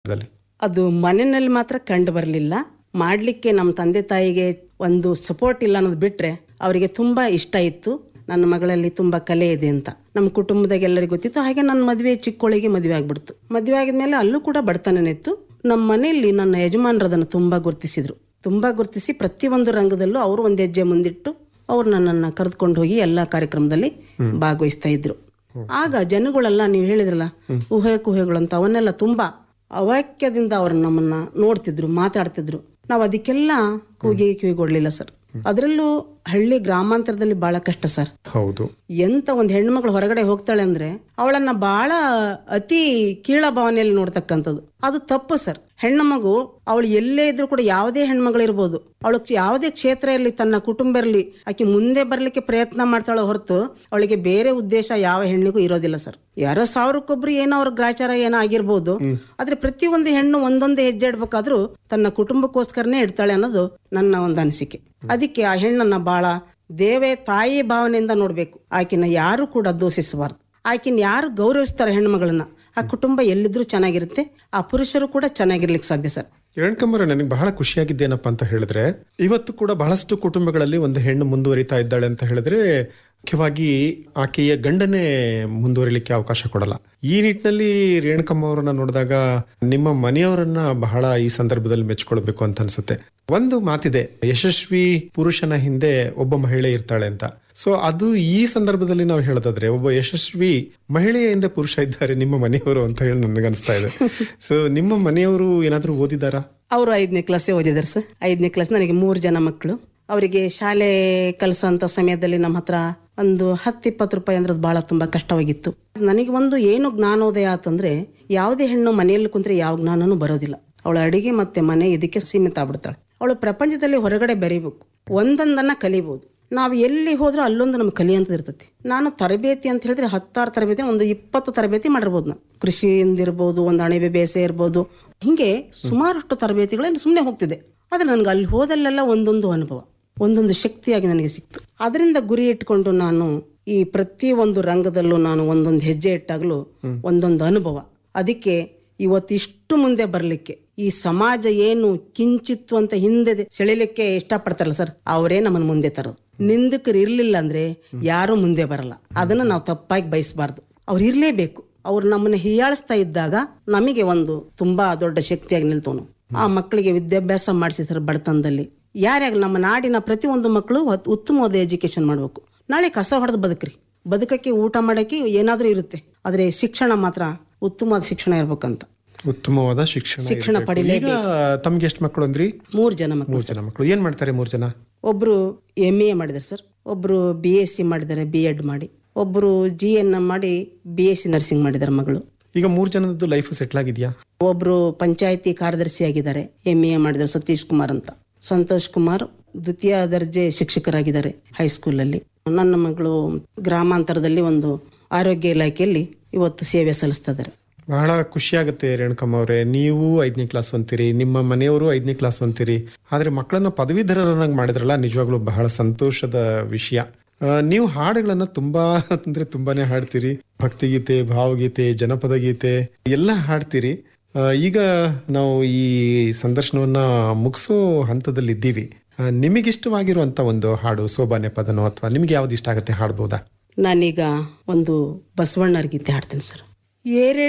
ದಲ್ಲಿ ಅದು ಮನೆಯಲ್ಲಿ ಮಾತ್ರ ಕಂಡು ಬರಲಿಲ್ಲ ಮಾಡಲಿಕ್ಕೆ ನಮ್ಮ ತಂದೆ ತಾಯಿಗೆ ಒಂದು ಸಪೋರ್ಟ್ ಇಲ್ಲ ಅನ್ನೋದು ಬಿಟ್ರೆ ಅವರಿಗೆ ತುಂಬಾ ಇಷ್ಟ ಇತ್ತು ನನ್ನ ಮಗಳಲ್ಲಿ ತುಂಬಾ ಕಲೆ ಇದೆ ಅಂತ ನಮ್ಮ ಕುಟುಂಬದಾಗ ಎಲ್ಲರಿಗೂ ಗೊತ್ತಿತ್ತು ಹಾಗೆ ನನ್ನ ಮದುವೆ ಚಿಕ್ಕೋಳಿಗೆ ಮದುವೆ ಆಗ್ಬಿಡ್ತು ಮದುವೆ ಆಗಿದ್ಮೇಲೆ ಅಲ್ಲೂ ಕೂಡ ಬಡತನನೇ ಇತ್ತು ನಮ್ಮ ಮನೆಯಲ್ಲಿ ನನ್ನ ಯಜಮಾನರು ಅದನ್ನು ತುಂಬಾ ಗುರುತಿಸಿದ್ರು ತುಂಬಾ ಗುರುತಿಸಿ ಪ್ರತಿಯೊಂದು ರಂಗದಲ್ಲೂ ಅವರು ಒಂದು ಹೆಜ್ಜೆ ಮುಂದಿಟ್ಟು ಅವ್ರು ನನ್ನನ್ನು ಕರೆದುಕೊಂಡು ಹೋಗಿ ಎಲ್ಲಾ ಕಾರ್ಯಕ್ರಮದಲ್ಲಿ ಭಾಗವಹಿಸ್ತಾ ಇದ್ರು ಆಗ ಜನಗಳೆಲ್ಲ ನೀವು ಹೇಳಿದ್ರಲ್ಲ ಊಹೆ ಕುಹೆಗಳು ಅಂತ ಅವನ್ನೆಲ್ಲ ತುಂಬಾ ಅವಾಕ್ಯದಿಂದ ಅವ್ರು ನಮ್ಮನ್ನ ನೋಡ್ತಿದ್ರು ಮಾತಾಡ್ತಿದ್ರು ನಾವು ಅದಕ್ಕೆಲ್ಲ ಕೂಗಿ ಕಿವಿಗೊಡ್ಲಿಲ್ಲ ಸರ್ ಅದರಲ್ಲೂ ಹಳ್ಳಿ ಗ್ರಾಮಾಂತರದಲ್ಲಿ ಬಹಳ ಕಷ್ಟ ಸರ್ ಹೌದು ಎಂತ ಒಂದು ಹೆಣ್ಮಗಳು ಹೊರಗಡೆ ಹೋಗ್ತಾಳೆ ಅಂದ್ರೆ ಅವಳನ್ನ ಬಹಳ ಅತಿ ಕೀಳ ಭಾವನೆಯಲ್ಲಿ ನೋಡ್ತಕ್ಕಂಥದ್ದು ಅದು ತಪ್ಪು ಸರ್ ಹೆಣ್ಣು ಮಗು ಅವಳು ಎಲ್ಲೇ ಇದ್ರೂ ಕೂಡ ಯಾವುದೇ ಹೆಣ್ಮಗಳಿರ್ಬೋದು ಅವಳು ಯಾವುದೇ ಕ್ಷೇತ್ರ ಇರಲಿ ತನ್ನ ಕುಟುಂಬ ಇರಲಿ ಆಕೆ ಮುಂದೆ ಬರ್ಲಿಕ್ಕೆ ಪ್ರಯತ್ನ ಮಾಡ್ತಾಳೆ ಹೊರತು ಅವಳಿಗೆ ಬೇರೆ ಉದ್ದೇಶ ಯಾವ ಹೆಣ್ಣಿಗೂ ಇರೋದಿಲ್ಲ ಸರ್ ಯಾರೋ ಸಾವಿರಕ್ಕೊಬ್ರು ಏನೋ ಅವ್ರ ಗ್ರಾಚಾರ ಏನೋ ಆಗಿರ್ಬೋದು ಆದ್ರೆ ಪ್ರತಿಯೊಂದು ಹೆಣ್ಣು ಒಂದೊಂದೇ ಹೆಜ್ಜೆ ಇಡ್ಬೇಕಾದ್ರೂ ತನ್ನ ಕುಟುಂಬಕ್ಕೋಸ್ಕರನೇ ಇಡ್ತಾಳೆ ಅನ್ನೋದು ನನ್ನ ಒಂದು ಅನಿಸಿಕೆ ಅದಕ್ಕೆ ಆ ಹೆಣ್ಣನ್ನ ಬಹಳ ದೇವೇ ತಾಯಿ ಭಾವನೆಯಿಂದ ನೋಡ್ಬೇಕು ಆಕಿನ ಯಾರು ಕೂಡ ದೂಷಿಸಬಾರ್ದು ಆಕಿನ ಯಾರು ಗೌರವಿಸ್ತಾರೆ ಹೆಣ್ಮಗಳನ್ನ ಆ ಕುಟುಂಬ ಎಲ್ಲಿದ್ರೂ ಚೆನ್ನಾಗಿರುತ್ತೆ ಆ ಪುರುಷರು ಕೂಡ ಚೆನ್ನಾಗಿರ್ಲಿಕ್ಕೆ ಸಾಧ್ಯ ಸರ್ ಕಿರಣ್ ನನಗೆ ಬಹಳ ಖುಷಿಯಾಗಿದ್ದೇನಪ್ಪ ಅಂತ ಹೇಳಿದ್ರೆ ಇವತ್ತು ಕೂಡ ಬಹಳಷ್ಟು ಕುಟುಂಬಗಳಲ್ಲಿ ಒಂದು ಹೆಣ್ಣು ಮುಂದುವರಿತಾ ಇದ್ದಾಳೆ ಅಂತ ಹೇಳಿದ್ರೆ ಮುಖ್ಯವಾಗಿ ಆಕೆಯ ಗಂಡನೇ ಮುಂದುವರಿಲಿಕ್ಕೆ ಅವಕಾಶ ಕೊಡಲ್ಲ ಈ ನಿಟ್ಟಿನಲ್ಲಿ ರೇಣುಕಮ್ಮ ಅವರನ್ನ ನೋಡಿದಾಗ ನಿಮ್ಮ ಮನೆಯವರನ್ನ ಬಹಳ ಈ ಸಂದರ್ಭದಲ್ಲಿ ಮೆಚ್ಕೊಳ್ಬೇಕು ಅಂತ ಅನ್ಸುತ್ತೆ ಒಂದು ಮಾತಿದೆ ಯಶಸ್ವಿ ಪುರುಷನ ಹಿಂದೆ ಒಬ್ಬ ಮಹಿಳೆ ಇರ್ತಾಳೆ ಅಂತ ಸೊ ಅದು ಈ ಸಂದರ್ಭದಲ್ಲಿ ನಾವು ಹೇಳೋದಾದ್ರೆ ಒಬ್ಬ ಯಶಸ್ವಿ ಮಹಿಳೆಯ ಹಿಂದೆ ಪುರುಷ ಇದ್ದಾರೆ ನಿಮ್ಮ ಮನೆಯವರು ಅಂತ ಹೇಳಿ ನನಗನ್ಸ್ತಾ ಇದೆ ಸೊ ನಿಮ್ಮ ಮನೆಯವರು ಏನಾದ್ರೂ ಓದಿದಾರಾ ಅವರು ಐದನೇ ಕ್ಲಾಸೇ ಓದಿದಾರೆ ಸರ್ ಐದನೇ ಕ್ಲಾಸ್ ನನಗೆ ಮೂರು ಜನ ಮಕ್ಕಳು ಅವರಿಗೆ ಶಾಲೆ ಕಲಿಸೋಂಥ ಸಮಯದಲ್ಲಿ ನಮ್ಮ ಹತ್ರ ಒಂದು ಹತ್ತು ಇಪ್ಪತ್ತು ರೂಪಾಯಿ ಅಂದ್ರೆ ಅದು ಬಹಳ ತುಂಬಾ ಕಷ್ಟವಾಗಿತ್ತು ನನಗೆ ಒಂದು ಏನು ಜ್ಞಾನೋದಯ ಆತಂದ್ರೆ ಯಾವುದೇ ಹೆಣ್ಣು ಮನೆಯಲ್ಲಿ ಕುಂತ್ರೆ ಯಾವ ಜ್ಞಾನನೂ ಬರೋದಿಲ್ಲ ಅವಳ ಅಡಿಗೆ ಮತ್ತೆ ಮನೆ ಇದಕ್ಕೆ ಸೀಮಿತ ಆಗ್ಬಿಡ್ತಾಳೆ ಅವಳು ಪ್ರಪಂಚದಲ್ಲಿ ಹೊರಗಡೆ ಬೆರೀಬೇಕು ಒಂದೊಂದನ್ನ ಕಲಿಬಹುದು ನಾವು ಎಲ್ಲಿ ಹೋದ್ರೂ ಅಲ್ಲೊಂದು ನಮ್ಗೆ ಕಲಿಯಂತದ್ದು ಇರ್ತೈತಿ ನಾನು ತರಬೇತಿ ಅಂತ ಹೇಳಿದ್ರೆ ಹತ್ತಾರು ತರಬೇತಿ ಒಂದು ಇಪ್ಪತ್ತು ತರಬೇತಿ ಮಾಡಿರ್ಬೋದು ನಾನು ಕೃಷಿಯಿಂದ ಇರ್ಬೋದು ಒಂದು ಅಣಬೆ ಬೇಸೆ ಇರ್ಬೋದು ಹಿಂಗೆ ಸುಮಾರಷ್ಟು ತರಬೇತಿಗಳಲ್ಲಿ ಸುಮ್ಮನೆ ಹೋಗ್ತಿದೆ ಆದ್ರೆ ನನಗೆ ಅಲ್ಲಿ ಹೋದಲ್ಲೆಲ್ಲ ಒಂದೊಂದು ಅನುಭವ ಒಂದೊಂದು ಶಕ್ತಿಯಾಗಿ ನನಗೆ ಸಿಕ್ತು ಅದರಿಂದ ಗುರಿ ಇಟ್ಕೊಂಡು ನಾನು ಈ ಪ್ರತಿ ಒಂದು ರಂಗದಲ್ಲೂ ನಾನು ಒಂದೊಂದು ಹೆಜ್ಜೆ ಇಟ್ಟಾಗಲೂ ಒಂದೊಂದು ಅನುಭವ ಅದಕ್ಕೆ ಇವತ್ತಿಷ್ಟು ಮುಂದೆ ಬರಲಿಕ್ಕೆ ಈ ಸಮಾಜ ಏನು ಕಿಂಚಿತ್ತು ಅಂತ ಹಿಂದೆ ಸೆಳಿಲಿಕ್ಕೆ ಇಷ್ಟಪಡ್ತಾರಲ್ಲ ಸರ್ ಅವರೇ ನಮ್ಮನ್ನು ಮುಂದೆ ತರೋದು ನಿಂದಕರು ಇರ್ಲಿಲ್ಲ ಅಂದ್ರೆ ಯಾರು ಮುಂದೆ ಬರಲ್ಲ ಅದನ್ನ ನಾವು ತಪ್ಪಾಗಿ ಬಯಸಬಾರ್ದು ಅವ್ರು ಇರ್ಲೇಬೇಕು ಅವ್ರು ನಮ್ಮನ್ನ ಹೀಯಾಳಿಸ್ತಾ ಇದ್ದಾಗ ನಮಗೆ ಒಂದು ತುಂಬಾ ದೊಡ್ಡ ಶಕ್ತಿಯಾಗಿ ನಿಲ್ತವನು ಆ ಮಕ್ಕಳಿಗೆ ವಿದ್ಯಾಭ್ಯಾಸ ಮಾಡಿಸಿದ್ರು ಬಡತನದಲ್ಲಿ ಯಾರ್ಯಾಗಲಿ ನಮ್ಮ ನಾಡಿನ ಪ್ರತಿಯೊಂದು ಮಕ್ಕಳು ಉತ್- ಉತ್ತಮವಾದ ಎಜುಕೇಶನ್ ಮಾಡಬೇಕು ನಾಳೆ ಕಸ ಹೊಡೆದು ಬದುಕ್ರಿ ಬದುಕಕ್ಕೆ ಊಟ ಮಾಡಕ್ಕೆ ಏನಾದ್ರೂ ಇರುತ್ತೆ ಆದ್ರೆ ಶಿಕ್ಷಣ ಮಾತ್ರ ಉತ್ತಮವಾದ ಶಿಕ್ಷಣ ಇರ್ಬೇಕಂತ ಉತ್ತಮವಾದ ಶಿಕ್ಷಣ ಶಿಕ್ಷಣ ಇರ್ಬೇಕು. ಪಡಿಲೇಬೇಕು. ಈಗ ತಮ್ಗೆ ಎಷ್ಟು ಮಕ್ಕಳು ಅಂದ್ರಿ ಮೂರು ಜನ ಮಕ್ಕಳು ಮೂರ್ ಜನ ಮಕ್ಕಳು ಏನ್ ಮಾಡ್ತಾರೆ ಮೂರ್ ಜನ ಒಬ್ರು ಎಂ ಎ ಮಾಡಿದ್ದಾರೆ ಸರ್ ಒಬ್ರು ಬಿ ಎಸ್ ಸಿ ಮಾಡಿದ್ದಾರೆ ಬಿ ಎಡ್ ಮಾಡಿ ಒಬ್ರು ಜಿ ಎನ್ ಎಂ ಮಾಡಿ ಬಿ ಎಸ್ ಸಿ ನರ್ಸಿಂಗ್ ಮಾಡಿದ್ದಾರೆ ಮಗಳು ಈಗ ಮೂರ್ ಜನದ್ದು ಲೈಫ್ ಸೆಟ್ಲ್ ಆಗಿದ್ಯಾ ಒಬ್ರು ಪಂಚಾಯತಿ ಕಾರ್ಯದರ್ಶಿ ಆಗಿದ್ದಾರೆ ಎಂ ಎ ಮಾಡಿದ್ದಾರೆ ಸತೀಶ್ ಕುಮಾರ್ ಅಂತ ಸಂತೋಷ್ ಕುಮಾರ್ ದ್ವಿತೀಯ ದರ್ಜೆ ಶಿಕ್ಷಕರಾಗಿದ್ದಾರೆ ಹೈಸ್ಕೂಲಲ್ಲಿ ನನ್ನ ಮಗಳು ಗ್ರಾಮಾಂತರದಲ್ಲಿ ಒಂದು ಆರೋಗ್ಯ ಇಲಾಖೆಯಲ್ಲಿ ಇವತ್ತು ಸೇವೆ ಸಲ್ಲಿಸ್ತಾ ಇದ್ದಾರೆ ಬಹಳ ಖುಷಿ ಆಗುತ್ತೆ ರೇಣುಕಮ್ಮ ಅವರೇ ನೀವು ಐದನೇ ಕ್ಲಾಸ್ ಅಂತೀರಿ ನಿಮ್ಮ ಮನೆಯವರು ಐದನೇ ಕ್ಲಾಸ್ ಅಂತೀರಿ ಆದ್ರೆ ಮಕ್ಕಳನ್ನ ಪದವೀಧರರನ್ನಾಗಿ ಮಾಡಿದ್ರಲ್ಲ ನಿಜವಾಗ್ಲೂ ಬಹಳ ಸಂತೋಷದ ವಿಷಯ ಆ, ನೀವು ಹಾಡುಗಳನ್ನ ತುಂಬಾ ಅಂದ್ರೆ ತುಂಬಾನೇ ಹಾಡ್ತೀರಿ ಭಕ್ತಿಗೀತೆ ಭಾವಗೀತೆ ಜನಪದ ಗೀತೆ ಎಲ್ಲ ಹಾಡ್ತೀರಿ ಆ, ಈಗ ನಾವು ಈ ಸಂದರ್ಶನವನ್ನ ಮುಗಿಸೋ ಹಂತದಲ್ಲಿ ಇದ್ದೀವಿ ಆ, ನಿಮಗಿಷ್ಟವಾಗಿರುವಂತ ಒಂದು ಹಾಡು ಸೋಬಾನೆ ಪದನೋ ಅಥವಾ ನಿಮ್ಗೆ ಯಾವ್ದು ಇಷ್ಟ ಆಗುತ್ತೆ ಹಾಡ್ಬೋದಾ ನಾನೀಗ ಒಂದು ಬಸವಣ್ಣರ ಗೀತೆ ಹಾಡ್ತೇನೆ ಸರ್ ಏರೆ